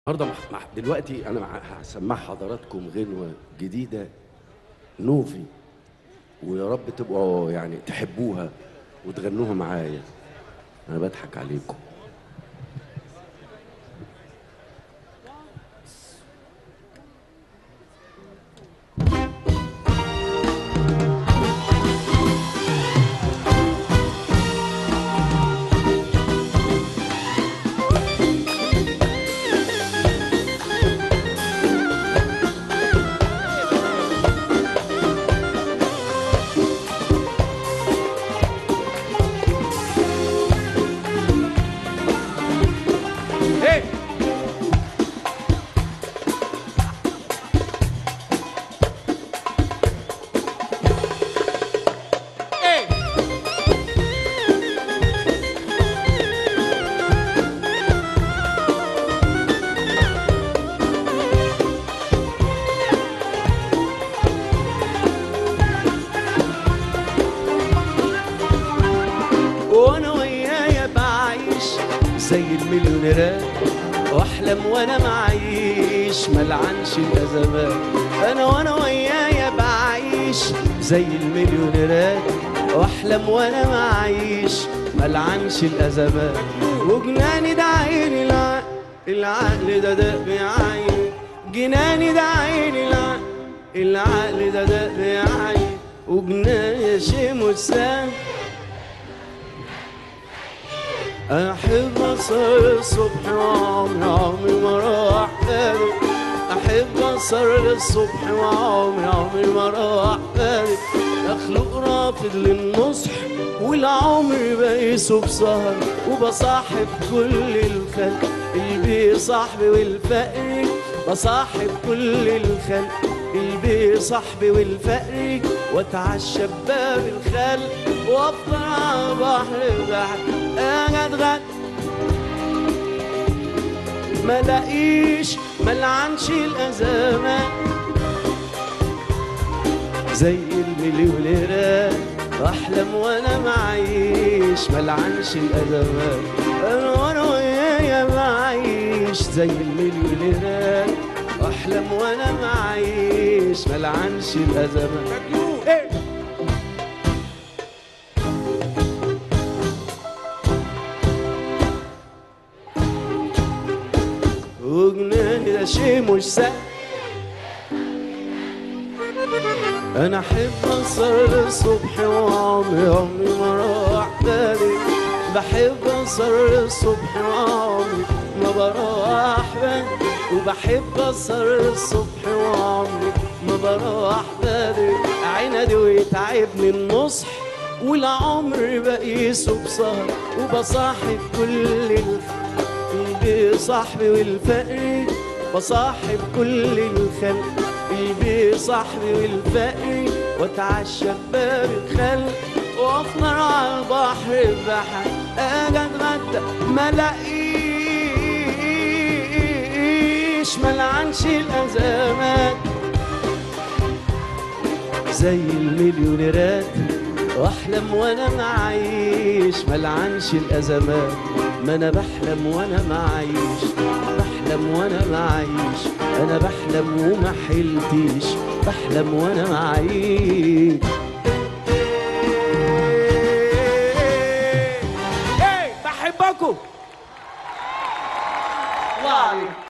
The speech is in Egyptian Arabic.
النهارده مح- مح- دلوقتي انا مع- هسمع حضراتكم غنوه جديده نوفي ويا رب تبقوا يعني تحبوها وتغنوها معايا انا بضحك عليكم Hey! Hey! وانا ويايا بعيش زي المليونيرات واحلم وانا معيش ملعنش الازمات انا وانا ويايا بعيش زي المليونيرات واحلم وانا معيش ملعنش الازمات وجناني ده عيني العقل العقل ده ده بعيني جناني ده عيني العقل العقل ده ده بعيني وجناني شيء مسام أحب أسهر الصبح وعمري عمري ما راح بالي أحب أسهر للصبح وعمري عمري ما راح بالي أخلق رافض للنصح والعمر بقيسه بسهر وبصاحب كل الخلق البي صاحبي والفقر بصاحب كل الخلق البي صاحبي والفقر واتعشى بباب الخلق وافضل على البحر بحر انا اتغدى ما لاقيش ملعنش الازمات زي المليونيرات احلم وانا معيش ملعنش الازمات انا وانا ويايا معيش زي المليونيرات احلم وانا معيش ملعنش الازمات Hey! وجناني ده شيء مش سهل انا احب اسهر الصبح وعمري عمري ما راح بالي بحب اسهر الصبح وعمري ما بروح بالي وبحب اسهر الصبح وعمري ما بروح بالي عندي ويتعبني النصح والعمر بقيسه بسهر وبصاحب كل الخير البي صاحبي والفقر بصاحب كل الخلق البي صاحبي والفقر واتعشى بباب الخلق وافطر على البحر بحر اجي اتغدى ما الاقيش ملعنش الازمات زي المليونيرات واحلم وانا معيش ملعنش الازمات ما انا بحلم وانا معيش بحلم وانا معيش انا بحلم وما حلتيش بحلم وانا معيش Hey! بحبكم الله عليك